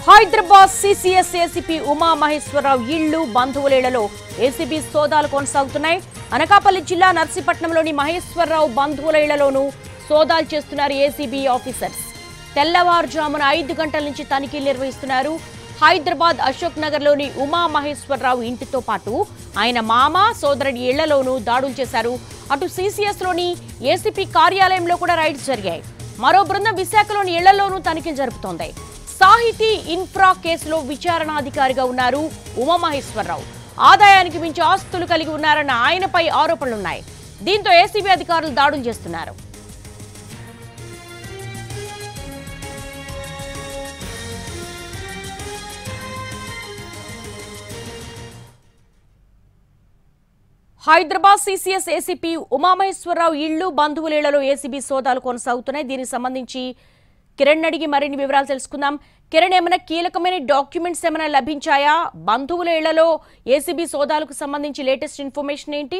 Hyderabad CCS ACP Uma Maheswara Rao ఇళ్లు బంధువులేళ్లలో ACB సోదాలు కొనసాగుతున్నాయి అనకాపల్లి జిల్లా నర్సీపట్నంలోని మహేశ్వరరావు బంధువుల ఇళ్లలోనూ సోదాలు చేస్తున్నారు ఏసీబీ ఆఫీసర్స్ తెల్లవారుజామున ఐదు గంటల నుంచి తనిఖీలు నిర్వహిస్తున్నారు హైదరాబాద్ అశోక్ నగర్లోని ఉమా మహేశ్వరరావు ఇంటితో పాటు ఆయన మామ సోదరుడి ఇళ్లలోనూ దాడులు చేశారు అటు సిసిఎస్ లోని ఏసీపీ కార్యాలయంలో కూడా రైడ్స్ జరిగాయి మరో బృందం విశాఖలోని ఇళ్లలోనూ తనిఖీలు జరుపుతోంది సాహితీ ఇన్ఫ్రా కేసులో విచారణాధికారిగా ఉన్నారు ఉమామహేశ్వరరావు ఆదాయానికి మించి ఆస్తులు కలిగి ఉన్నారన్న ఆయనపై ఆరోపణలున్నాయి దీంతో ఏసీబీ అధికారులు దాడులు చేస్తున్నారు హైదరాబాద్ సీసీఎస్ ఏసీపీ ఉమామహేశ్వరరావు ఇళ్లు బంధువులేళ్లలో ఏసీబీ సోదాలు కొనసాగుతున్నాయి దీనికి సంబంధించి కిరణ్ అడిగి మరిన్ని వివరాలు తెలుసుకుందాం కిరణ్ ఏమైనా కీలకమైన డాక్యుమెంట్స్ ఏమైనా లభించాయా బంధువుల ఇళ్లలో ఏసీబీ సోదాలకు సంబంధించి లేటెస్ట్ ఇన్ఫర్మేషన్ ఏంటి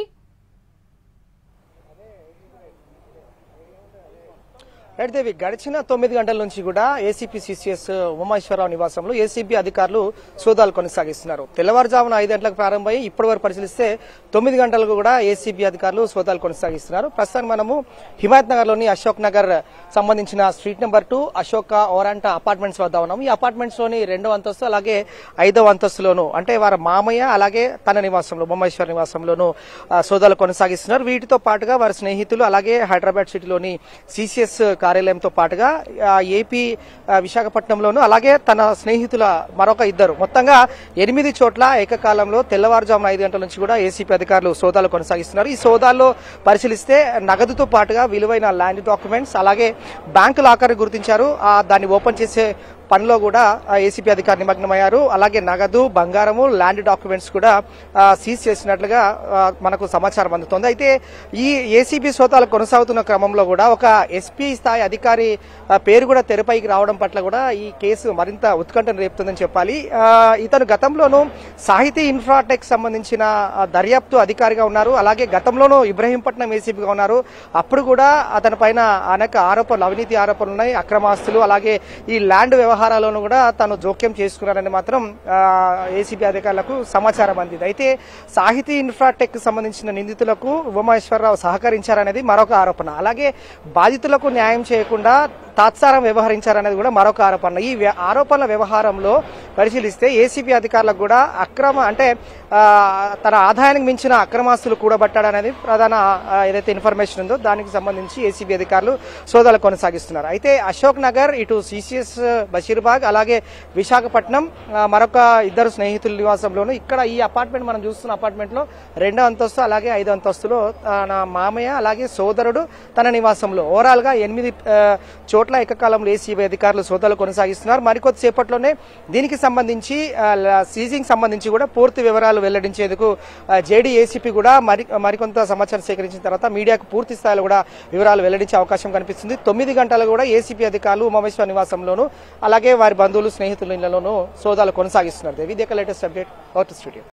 రైట్ దేవి గడిచిన తొమ్మిది గంటల నుంచి కూడా ఏసీపీ సిసిఎస్ ఉమాశ్వరరావు నివాసంలో ఏసీబీ అధికారులు సోదాలు కొనసాగిస్తున్నారు తెల్లవారుజామున ఐదు గంటలకు ప్రారంభమై ఇప్పటి వరకు పరిశీలిస్తే తొమ్మిది గంటలకు కూడా ఏసీబీ అధికారులు సోదాలు కొనసాగిస్తున్నారు ప్రస్తుతం మనము హిమాయత్ నగర్ లోని అశోక్ నగర్ సంబంధించిన స్ట్రీట్ నెంబర్ టూ అశోక ఓరాంట అపార్ట్మెంట్స్ వద్ద ఉన్నాము ఈ అపార్ట్మెంట్స్ లోని రెండో అంతస్తు అలాగే ఐదవ అంతస్తులోను అంటే వారి మామయ్య అలాగే తన నివాసంలో బొమ్మేశ్వర నివాసంలోను ఆ, సోదాలు కొనసాగిస్తున్నారు వీటితో పాటుగా వారి స్నేహితులు అలాగే హైదరాబాద్ సిటీలోని సిసిఎస్ కార్యాలయంతో పాటుగా ఆ, ఏపీ ఆ, విశాఖపట్నంలోను అలాగే తన స్నేహితుల మరొక ఇద్దరు మొత్తంగా ఎనిమిది చోట్ల ఏకకాలంలో తెల్లవారుజామున ఐదు గంటల నుంచి కూడా ఏసీపీ అధికారులు సోదాలు కొనసాగిస్తున్నారు ఈ సోదాల్లో పరిశీలిస్తే నగదుతో పాటుగా విలువైన ల్యాండ్ డాక్యుమెంట్స్ అలాగే బ్యాంకు లాకర్ గుర్తించారు ఆ, దాన్ని ఓపెన్ చేసే పనిలో కూడా ఏసీపీ అధికారి నిమగ్నమయ్యారు అలాగే నగదు బంగారము ల్యాండ్ డాక్యుమెంట్స్ కూడా ఆ, సీజ్ చేసినట్లుగా ఆ, మనకు సమాచారం అందుతోంది అయితే ఈ ఏసీబీ సోదాలు కొనసాగుతున్న క్రమంలో కూడా ఒక ఎస్పీ స్థాయి అధికారి ఆ, పేరు కూడా తెరపైకి రావడం పట్ల కూడా ఈ కేసు మరింత ఉత్కంఠను రేపుతుందని చెప్పాలి ఆ, ఇతను గతంలోనూ సాహితీ ఇన్ఫ్రాటెక్ సంబంధించిన ఆ, దర్యాప్తు అధికారిగా ఉన్నారు అలాగే గతంలోనూ ఇబ్రహీంపట్నం ఏసీపీగా ఉన్నారు అప్పుడు కూడా అతని పైన అనేక ఆరోపణలు అవినీతి ఆరోపణలు ఉన్నాయి అక్రమాస్తులు అలాగే ఈ ల్యాండ్ వ్యవహారాలను కూడా తను జోక్యం చేసుకున్నారని మాత్రం ఏసీబీ అధికారులకు సమాచారం అందింది అయితే సాహితీ ఇన్ఫ్రాటెక్ సంబంధించిన నిందితులకు ఉమామేశ్వరరావు సహకరించారనేది మరొక ఆరోపణ అలాగే బాధితులకు న్యాయం చేయకుండా తాత్సారం వ్యవహరించారనేది కూడా మరొక ఆరోపణ ఈ వ్య- ఆరోపణల వ్యవహారంలో పరిశీలిస్తే ఏసీబీ అధికారులకు కూడా అక్రమ అంటే ఆ, తన ఆదాయానికి మించిన అక్రమాస్తులు కూడబట్టాడనేది ప్రధాన ఆ, ఏదైతే ఇన్ఫర్మేషన్ ఉందో దానికి సంబంధించి ఏసీబీ అధికారులు సోదాలు కొనసాగిస్తున్నారు అయితే అశోక్ నగర్ ఇటు సిసిఎస్ బషీర్బాగ్ అలాగే విశాఖపట్నం ఆ, మరొక ఇద్దరు స్నేహితుల నివాసంలోను ఇక్కడ ఈ అపార్ట్మెంట్ మనం చూస్తున్న అపార్ట్మెంట్ లో రెండో అంతస్తు అలాగే ఐదో అంతస్తులో తన మామయ్య అలాగే సోదరుడు తన నివాసంలో ఓవరాల్ గా ఎనిమిది ఆ, చోట్ల ఏకకాలంలో ఏసీబీ అధికారులు సోదాలు కొనసాగిస్తున్నారు మరికొద్ది సేపట్లోనే దీనికి సంబంధించి ఆ, ల- సీజింగ్ సంబంధించి కూడా పూర్తి వివరాలు వెల్లడించేందుకు జేడీ ఏసీపీ కూడా మరి మరికొంత సమాచారం సేకరించిన తర్వాత మీడియాకు పూర్తి స్థాయిలో కూడా వివరాలు వెల్లడించే అవకాశం కనిపిస్తుంది తొమ్మిది గంటలు కూడా ఏసీపీ అధికారులు ఉమామేశ్వర నివాసంలోను అలాగే వారి బంధువులు స్నేహితుల ఇళ్లలోనూ సోదాలు కొనసాగిస్తున్నారు Devi latest update out studio